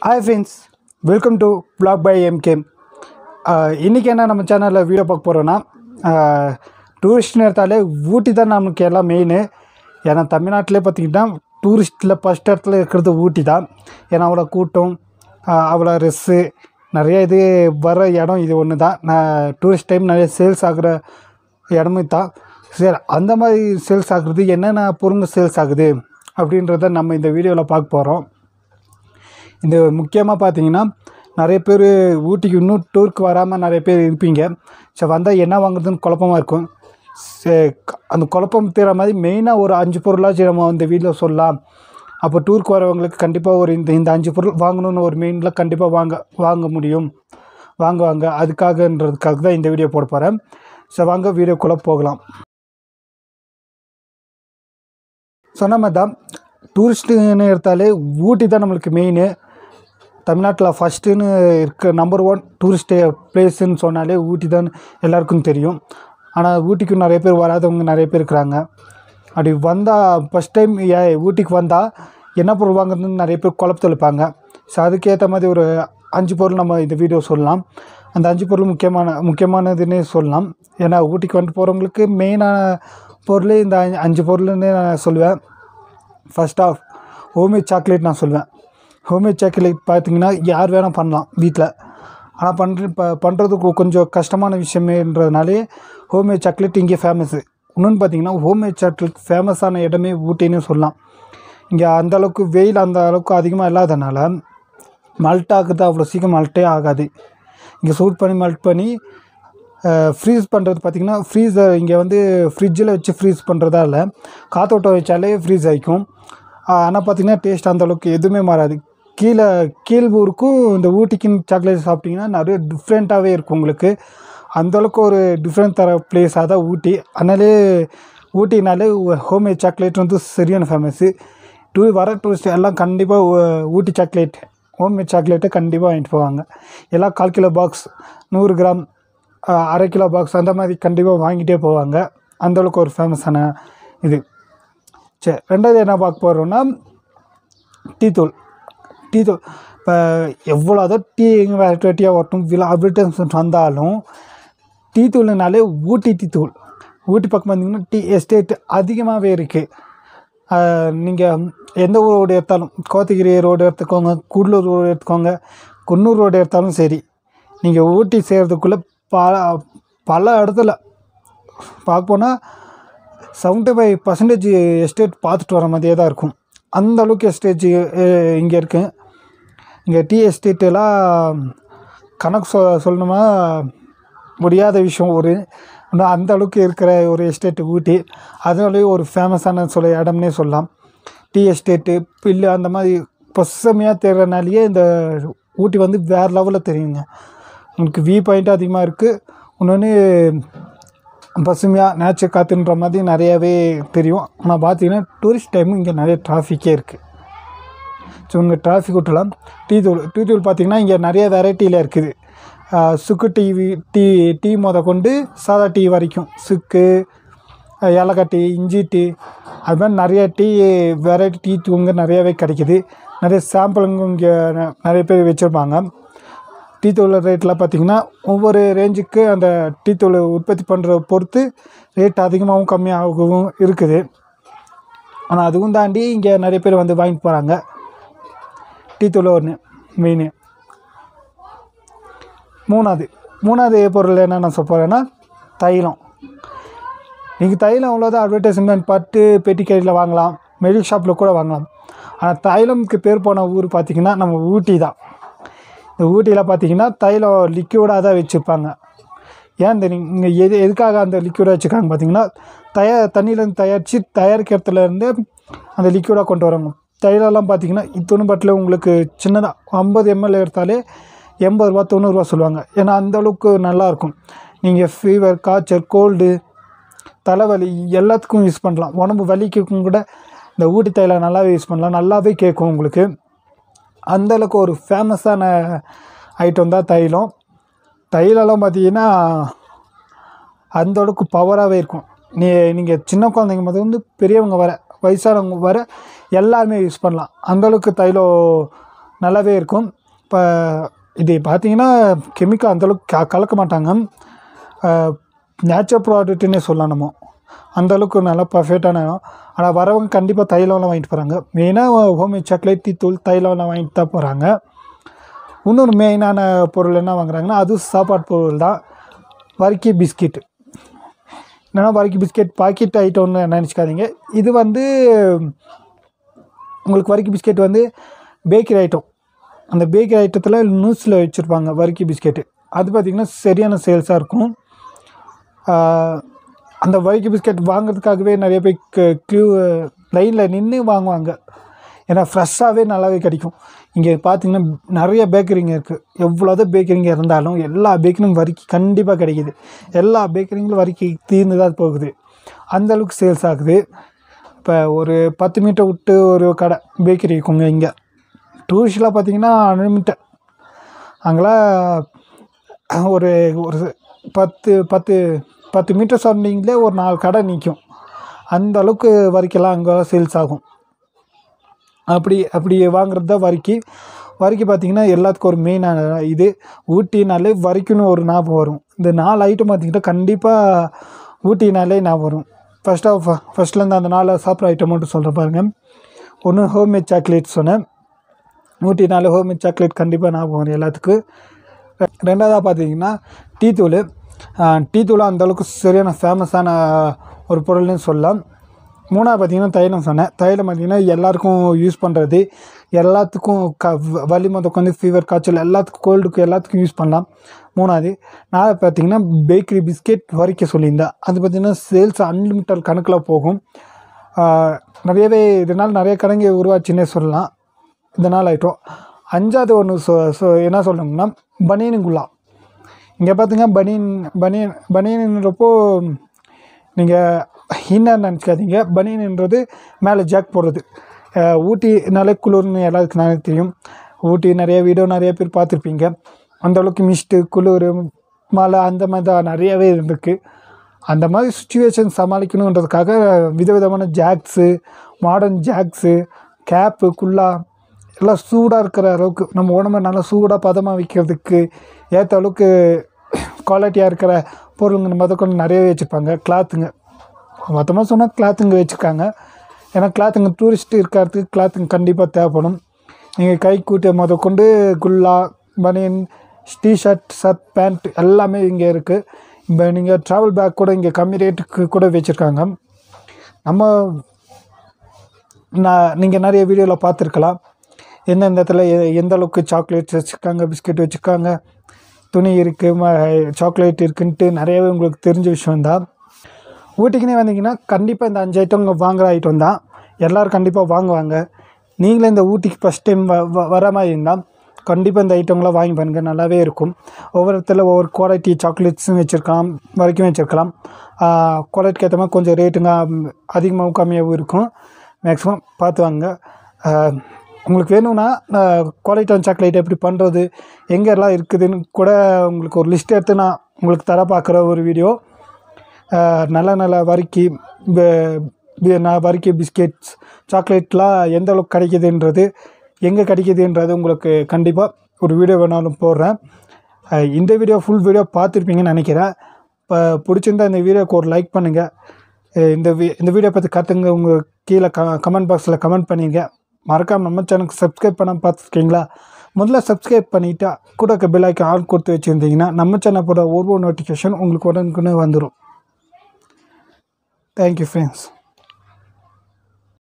hi friends welcome to blog by எம்கேம் இன்றைக்கி என்ன நம்ம சேனலில் வீடியோ பார்க்க போகிறோன்னா டூரிஸ்ட்னு எடுத்தாலே ஊட்டி தான் நமக்கு எல்லாம் மெயின் ஏன்னா தமிழ்நாட்டிலே பார்த்திங்கன்னா டூரிஸ்ட்டில் ஃபஸ்ட் இடத்துல இருக்கிறது ஊட்டி தான் ஏன்னா அவ்வளோ கூட்டம் ஆஹ் அவ்வளோ ரெஸ்ஸு நிறைய இது வர இடம் இது ஒன்று தான் நான் டூரிஸ்ட் டைம் நிறைய சேல்ஸ் ஆகுற இடமும் தான் சரி அந்த மாதிரி சேல்ஸ் ஆகுறது என்னென்ன பொருள் சேல்ஸ் ஆகுது அப்படின்றத நம்ம இந்த வீடியோவில் பார்க்க போகிறோம் இந்த முக்கியமாக பார்த்தீங்கன்னா நிறைய பேர் ஊட்டிக்கு இன்னும் டூருக்கு வராமல் நிறைய பேர் இருப்பீங்க ஸோ வந்தால் என்ன வாங்குறதுன்னு குழப்பமா இருக்கும் சே- க- அந்த குழப்பம் தீர மாதிரி மெயினாக ஒரு அஞ்சு பொருளாச்சும் நம்ம இந்த வீட்டில் சொல்லலாம் அப்போ டூருக்கு வரவங்களுக்கு கண்டிப்பாக ஒரு இந்த இந்த அஞ்சு பொருள் வாங்கணும்னு ஒரு மெயினில் கண்டிப்பாக வாங்க வாங்க முடியும் வாங்குவாங்க அதுக்காகன்றதுக்காக தான் இந்த வீடியோ போட போகிறேன் ஸோ வாங்க வீடியோக்குள்ளே போகலாம் சொன்ன மாதிரி தான் டூரிஸ்ட்டுன்னு எடுத்தாலே ஊட்டி தான் நம்மளுக்கு மெயின் தமிழ்நாட்டில் ஃபஸ்ட்டுன்னு இருக்க நம்பர் ஒன் டூரிஸ்ட் பிளேஸுன்னு சொன்னாலே ஊட்டி தான் எல்லாருக்கும் தெரியும் ஆனால் ஊட்டிக்கு நிறைய பேர் வராதவங்க நிறைய பேர் இருக்கிறாங்க அப்படி வந்தால் ஃபஸ்ட் டைம் ஏ ஊட்டிக்கு வந்தால் என்ன பொருள் வாங்குறதுன்னு நிறைய பேர் குழப்பத்தில் இருப்பாங்க ஸோ அதுக்கேற்ற மாதிரி ஒரு அஞ்சு பொருள் நம்ம இந்த வீடியோ சொல்லலாம் அந்த அஞ்சு பொருள் முக்கியமான முக்கியமானதுன்னே சொல்லலாம் ஏன்னா ஊட்டிக்கு வந்துட்டு போகிறவங்களுக்கு மெயினான பொருள் இந்த அஞ்சு- அஞ்சு பொருள்னு நான் சொல்லுவேன் ஃபர்ஸ்ட் ஆஃப் ஹோம்மேட் சாக்லேட் நான் சொல்லுவேன் ஹோம்மேட் சாக்லேட் பார்த்தீங்கன்னா யார் வேணால் பண்ணலாம் வீட்டில் ஆனால் பண்ணுற இப்போ பண்ணுறதுக்கு கொஞ்சம் கஷ்டமான விஷயமேன்றதுனாலே ஹோம்மேட் சாக்லேட் இங்கே ஃபேமஸ்ஸு இன்னொன்று பார்த்தீங்கன்னா ஹோம்மேட் சாக்லேட் ஃபேமஸான இடமே ஊட்டின்னு சொல்லலாம் இங்கே அந்த அளவுக்கு வெயில் அந்த அளவுக்கு அதிகமாக இல்லாதனால மல்ட் ஆகுது அவ்வளோ சீக்கிரம் மல்ட்டே ஆகாது இங்கே சூட் பண்ணி மல்ட் பண்ணி ஃப்ரீஸ் பண்ணுறது பார்த்திங்கன்னா ஃப்ரீஸர் இங்கே வந்து ஃப்ரிட்ஜில் வச்சு ஃப்ரீஸ் பண்ணுறதா இல்லை காத்தோட்டம் வச்சாலே ஃப்ரீஸ் ஆகிக்கும் ஆனால் பார்த்திங்கன்னா டேஸ்ட் அந்த அளவுக்கு எதுவுமே மாறாது கீழே கீழ்பூருக்கும் இந்த ஊட்டிக்குன்னு சாக்லேட் சாப்பிட்டிங்கன்னா நிறைய டிஃப்ரெண்ட்டாகவே இருக்கும் உங்களுக்கு அந்தளவுக்கு ஒரு டிஃப்ரெண்ட் தர பிளேஸாக தான் ஊட்டி அதனாலே ஊட்டினாலே ஹோம்மேட் சாக்லேட் வந்து சரியான ஃபேமஸ்ஸு டூ வர டூரிஸ்ட் எல்லாம் கண்டிப்பாக ஊட்டி சாக்லேட் ஹோம்மேட் சாக்லேட்டை கண்டிப்பாக வாங்கிட்டு போவாங்க எல்லாம் கால் கிலோ பாக்ஸ் நூறு கிராம் ஆஹ், அரை கிலோ பாக்ஸ் அந்த மாதிரி கண்டிப்பாக வாங்கிட்டே போவாங்க அந்தளவுக்கு ஒரு ஃபேமஸான இது சரி ரெண்டாவது என்ன பார்க்க போகிறோன்னா டீ தூள் டீ தூள் இப்போ எவ்வளோ தான் டீ எங்கே வெரைட்டி வெரைட்டியாக வரட்டும் விழா அட்வர்டைஸ்மெண்ட் வந்தாலும் டீ தூள்னாலே ஊட்டி டீ தூள் ஊட்டி பக்கம் பார்த்தீங்கன்னா டீ எஸ்டேட் அதிகமாகவே இருக்குது நீங்கள் எந்த ஊர் ரோடு எடுத்தாலும் கோத்தகிரி ரோடு எடுத்துக்கோங்க கூடலூர் ரோடு எடுத்துக்கோங்க குன்னூர் ரோடு எடுத்தாலும் சரி நீங்கள் ஊட்டி சேர்றதுக்குள்ளே பல பல இடத்துல பார்க்க போனால் செவன்ட்டி ஃபைவ் பர்சன்டேஜ் எஸ்டேட் பார்த்துட்டு வர மாதிரியே தான் இருக்கும் அந்த அளவுக்கு எஸ்டேஜ் இங்கே இருக்கு இங்கே டீ எஸ்டேட்டெல்லாம் கணக்கு சொ சொல்லணுமா முடியாத விஷயம் ஒரு ஆனால் அந்த அளவுக்கு இருக்கிற ஒரு எஸ்டேட் ஊட்டி அதனாலேயே ஒரு ஃபேமஸான சொல்ல இடம்னே சொல்லலாம் டீ எஸ்டேட்டு பில்லு அந்த மாதிரி பசுமையாக தெரிறனாலேயே இந்த ஊட்டி வந்து வேறு லெவலில் தெரியுங்க உங்களுக்கு வியூ பாயிண்ட் அதிகமாக இருக்குது இன்னொன்று பசுமையாக நேச்சர் காற்றுன்ற மாதிரி நிறையாவே தெரியும் ஆனால் பார்த்தீங்கன்னா டூரிஸ்ட் டைமும் இங்கே நிறைய டிராஃபிக்கே இருக்குது ஸோ இங்கே டிராஃபிக் விட்டுலாம் டீ தூள் டீ தூள் பார்த்தீங்கன்னா இங்கே நிறைய வெரைட்டியில் இருக்குது ஆஹ் சுக்கு டீ டீ டீ முத கொண்டு சாதா டீ வரைக்கும் சுக்கு ஆஹ் ஏலக்காய் டீ இஞ்சி டீ அது மாதிரி நிறைய டீ வெரைட்டி டீ தூங்க நிறையாவே கிடைக்குது நிறைய சாம்பிளுங்க இங்கே ந- நிறைய பேர் வச்சுருப்பாங்க டீ தூள் ரேட்லாம் பார்த்தீங்கன்னா ஒவ்வொரு ரேஞ்சுக்கு அந்த டீ தூள் உற்பத்தி பண்ணுற பொறுத்து ரேட் அதிகமாகவும் கம்மியாகவும் இருக்குது ஆனால் அதுவும் தாண்டி இங்கே நிறைய பேர் வந்து வாங்கிட்டு போகிறாங்க டீ தூள் ஒன்று மெயின் மூணாவது மூணாவது பொருள் என்ன நான் சொல்ல போகிறேன்னா தைலம் நீங்கள் தைலம் அவ்வளோதான் அட்வர்டைஸ்மெண்ட் பார்த்து பெட்டி கடையில் வாங்கலாம் மெடிக்கல் ஷாப்பில் கூட வாங்கலாம் ஆனால் தைலம்க்கு பேர் போன ஊர் பார்த்திங்கன்னா நம்ம ஊட்டி தான் இந்த ஊட்டியில் பார்த்தீங்கன்னா தைலம் லிக்யூடாக தான் வச்சுருப்பாங்க ஏன் இந்த இங்கே எது எதுக்காக அந்த லிக்யூடாக வச்சுருக்காங்க பார்த்தீங்கன்னா தயார் தண்ணியிலேருந்து தயாரித்து தயாரிக்கிறதுலேருந்து அந்த லிக்யூடாக கொண்டு வராங்க தைலம்லாம் பார்த்தீங்கன்னா இத்தொன்று பாட்டில் உங்களுக்கு சின்னதாக ஐம்பது எம்எல் எடுத்தாலே எண்பது ரூபா தொண்ணூறுரூவா சொல்லுவாங்க ஏன்னா அந்த அளவுக்கு நல்லாயிருக்கும் நீங்கள் ஃபீவர் காய்ச்சல் கோல்டு தலைவலி எல்லாத்துக்கும் யூஸ் பண்ணலாம் உடம்பு வலிக்கும் கூட இந்த ஊட்டி தைலம் நல்லாவே யூஸ் பண்ணலாம் நல்லாவே கேட்கும் உங்களுக்கு அந்த அளவுக்கு ஒரு ஃபேமஸான ஐட்டம் தான் தைலம் தைலம்லாம் பார்த்தீங்கன்னா அந்த அளவுக்கு பவராகவே இருக்கும் நீ நீங்கள் சின்ன குழந்தைங்க முதல் வந்து பெரியவங்க வர வயசானவங்க வர எல்லாருமே யூஸ் பண்ணலாம் அந்த அளவுக்கு தைலம் நல்லாவே இருக்கும் இப்போ இது பார்த்தீங்கன்னா கெமிக்கல் அந்தளவுக்கு க கலக்க மாட்டாங்க நேச்சுரல் ப்ராடக்ட்டுன்னே சொல்லலாம் நம்ம அந்தளவுக்கு நல்லா பர்ஃபெக்டான இடம் ஆனால் வரவங்க கண்டிப்பாக தைலம்லாம் வாங்கிட்டு போகிறாங்க மெயினாக ஹோம்மேட் சாக்லேட் டீ தூள் தைலம்லாம் வாங்கிட்டு தான் போகிறாங்க இன்னொரு மெயினான பொருள் என்ன வாங்குறாங்கன்னா அது சாப்பாடு பொருள் தான் வறுக்கி பிஸ்கெட்டு என்னென்னா வறுக்கி பிஸ்கெட் பாக்கெட் ஐட்டம்னு நினச்சிக்காதீங்க இது வந்து உங்களுக்கு வறுக்கி பிஸ்கெட் வந்து பேக்கரி ஐட்டம் அந்த பேக்கரி ஐட்டத்தில் நியூஸில் வச்சுருப்பாங்க வறுக்கி பிஸ்கெட்டு அது பார்த்திங்கன்னா சரியான சேல்ஸாக இருக்கும் ஆஹ் அந்த வறுக்கி பிஸ்கெட் வாங்குறதுக்காகவே நிறைய பேர் க்யூ லைனில் நின்று வாங்குவாங்க ஏன்னா ஃப்ரெஷ்ஷாகவே நல்லாவே கிடைக்கும் இங்கே பார்த்தீங்கன்னா நிறைய பேக்கரிங்க இருக்குது எவ்வளோதான் பேக்கரிங்க இருந்தாலும் எல்லா பேக்கரியும் வரிக்கி கண்டிப்பாக கிடைக்கிது எல்லா பேக்கரிங்களும் வரிக்கி தீர்ந்து தான் போகுது அந்த அளவுக்கு சேல்ஸ் ஆகுது இப்போ ஒரு பத்து மீட்டர் விட்டு ஒரு கடை பேக்கரி இருக்குங்க இங்கே டூரிஸ்ட்லாம் பார்த்தீங்கன்னா அன்லிமிட்டட் அங்கெல்லாம் ஒரு ஒரு பத்து பத்து பத்து மீட்டர் சரௌண்டிங்லேயே ஒரு நாலு கடை நிற்கும் அந்த அளவுக்கு வரிக்கெல்லாம் அங்கே சேல்ஸ் ஆகும் அப்படி அப்படி வாங்குறது தான் வரிக்கி வரிக்கி பார்த்திங்கன்னா எல்லாத்துக்கும் ஒரு மெயினான இது ஊட்டினாலே வரிக்குன்னு ஒரு ஞாபகம் வரும் இந்த நாலு ஐட்டம் பார்த்திங்கன்னா கண்டிப்பாக ஊட்டினாலே ஞாபகம் வரும் ஃபஸ்ட்டாக ஃபஸ்ட்லேருந்து அந்த நாலு சாப்பிட்ற ஐட்டம் மட்டும் சொல்கிறேன் பாருங்கள் ஒன்று ஹோம்மேட் சாக்லேட் சொன்னேன் ஊட்டினாலே ஹோம்மேட் சாக்லேட் கண்டிப்பாக ஞாபகம் வரும் எல்லாத்துக்கும் ரெ- ரெண்டாவதாக பார்த்தீங்கன்னா டீ தூள் டீ தூள் அந்தளவுக்கு சரியான ஃபேமஸான ஒரு பொருள்னு சொல்லலாம் மூணாவது பார்த்தீங்கன்னா தைலம் சொன்னேன் தைலம் பார்த்தீங்கன்னா எல்லாருக்கும் யூஸ் பண்ணுறது எல்லாத்துக்கும் க வ- வலி மொதல் உட்காந்து ஃபீவர் காய்ச்சல் எல்லாத்துக்கும் கோல்டுக்கு எல்லாத்துக்கும் யூஸ் பண்ணலாம் மூணாவது நாலாவது பார்த்தீங்கன்னா பேக்கரி பிஸ்கெட் வரைக்கும் சொல்லியிருந்தேன் அது பார்த்தீங்கன்னா சேல்ஸ் அன்லிமிட்டட் கணக்கில் போகும் ஆஹ் நிறையவே இதனால் நிறைய கடைங்க உருவாச்சுன்னே சொல்லலாம் இந்த நாள் ஐட்டம் அஞ்சாவது ஒன்று சொ சொ என்ன சொல்லணும்னா பனியனுங்குள்ளா இங்கே பார்த்துங்க பனியன் பனியன் பனியன்ன்றப்போ நீங்கள் இன்னர் நினச்சிக்காதீங்க பனியன்ன்றது மேலே ஜாக் போடுறது அஹ் ஊட்டினாலே குளிர்னு எல்லாத்துக்கும் நானே தெரியும் ஊட்டி நிறைய வீடியோ நிறைய பேர் பார்த்துருப்பீங்க அந்த அளவுக்கு மிஸ்ட்டு குளிர் மழை அந்த மாதிரி தான் நிறையவே இருந்திருக்கு அந்த மாதிரி சுச்சுவேஷன் சமாளிக்கணுன்றதுக்காக விதவிதமான ஜாக்ஸு மாடர்ன் ஜாக்ஸு கேப்பு குல்லா எல்லாம் சூடாக இருக்கிற அளவுக்கு நம்ம உடம்ப நல்லா சூடாக பதமாக வைக்கிறதுக்கு ஏற்ற அளவுக்கு குவாலிட்டியாக இருக்கிற பொருளுங்க முதற்கொண்டு நிறையவே வச்சுருப்பாங்க கிளாத்துங்க மொத்தமாக சொன்னால் கிளாத்துங்க வச்சுருக்காங்க ஏன்னா கிளாத்துங்க டூரிஸ்ட் இருக்கிறதுக்கு கிளாத்துங்க கண்டிப்பாக தேவைப்படும் நீங்கள் கை கூட்ட முதற்கொண்டு குல்லா பனியன் டிஷர்ட் ஷர்ட் பேண்ட் எல்லாமே இங்கே இருக்குது இப்போ நீங்கள் ட்ராவல் பேக் கூட இங்கே கம்மி ரேட்டுக்கு கூட வச்சுருக்காங்க நம்ம நான் நீங்கள் நிறைய வீடியோவில் பார்த்துருக்கலாம் எந்தெந்த இடத்துல எ- எந்த அளவுக்கு சாக்லேட்ஸ் வச்சுருக்காங்க பிஸ்கெட் வச்சுருக்காங்க துணி இருக்குது சாக்லேட் இருக்குன்ட்டு நிறையவே உங்களுக்கு தெரிஞ்ச விஷயம்தான் ஊட்டிக்குனே வந்தீங்கன்னா கண்டிப்பாக இந்த அஞ்சு ஐட்டம் வாங்குகிற ஐட்டம் தான் எல்லோரும் கண்டிப்பாக வாங்குவாங்க நீங்களே இந்த ஊட்டிக்கு ஃபஸ்ட் டைம் வ வ- வர மாதிரி இருந்தால் கண்டிப்பாக இந்த ஐட்டங்களாம் வாங்கி பாருங்க நல்லாவே இருக்கும் ஒவ்வொரு இடத்துல ஒவ்வொரு குவாலிட்டி சாக்லேட்ஸும் வச்சுருக்கலாம் வரைக்கும் வச்சுருக்கலாம் குவாலிட்டிக்கு ஏற்ற மாதிரி கொஞ்சம் ரேட்டுங்க ம், அதிகமாகவும் கம்மியாகவும் இருக்கும் மேக்ஸிமம் பார்த்து வாங்க ஆஹ், உங்களுக்கு வேணும்னா குவாலிட்டியான சாக்லேட் எப்படி பண்ணுறது எங்கெல்லாம் இருக்குதுன்னு கூட உங்களுக்கு ஒரு லிஸ்ட் எடுத்து நான் உங்களுக்கு தர பார்க்குற ஒரு வீடியோ ஆஹ் நல்ல நல்ல வறுக்கி ப- பி- நான் வறுக்கி பிஸ்கெட்ஸ் சாக்லேட்லாம் எந்த அளவுக்கு கிடைக்குதுன்றது எங்கே கிடைக்குதுன்றது உங்களுக்கு கண்டிப்பாக ஒரு வீடியோ வேணாலும் போடுறேன் ஆஹ் இந்த வீடியோ ஃபுல் வீடியோ பார்த்துருப்பீங்கன்னு நினைக்கிறேன் இப்போ பிடிச்சிருந்தா இந்த வீடியோக்கு ஒரு லைக் பண்ணுங்கள் இந்த வீ இந்த வீடியோ பற்றி கற்றுங்க உங்கள் கீழே க கமெண்ட் பாக்ஸில் கமெண்ட் பண்ணிங்க மறக்காம நம்ம சேனலுக்கு சப்ஸ்கிரைப் பண்ண பார்த்துருக்கீங்களா முதல்ல சப்ஸ்கிரைப் பண்ணிவிட்டு கூட இருக்க பெல் ஐக்கான் ஆன் கொடுத்து வச்சுருந்தீங்கன்னா நம்ம சேனல் போட ஒவ்வொரு நோட்டிஃபிகேஷன் உங்களுக்கு உடனுக்குன்னு வந்துடும் தேங்க்யூ ஃப்ரெண்ட்ஸ்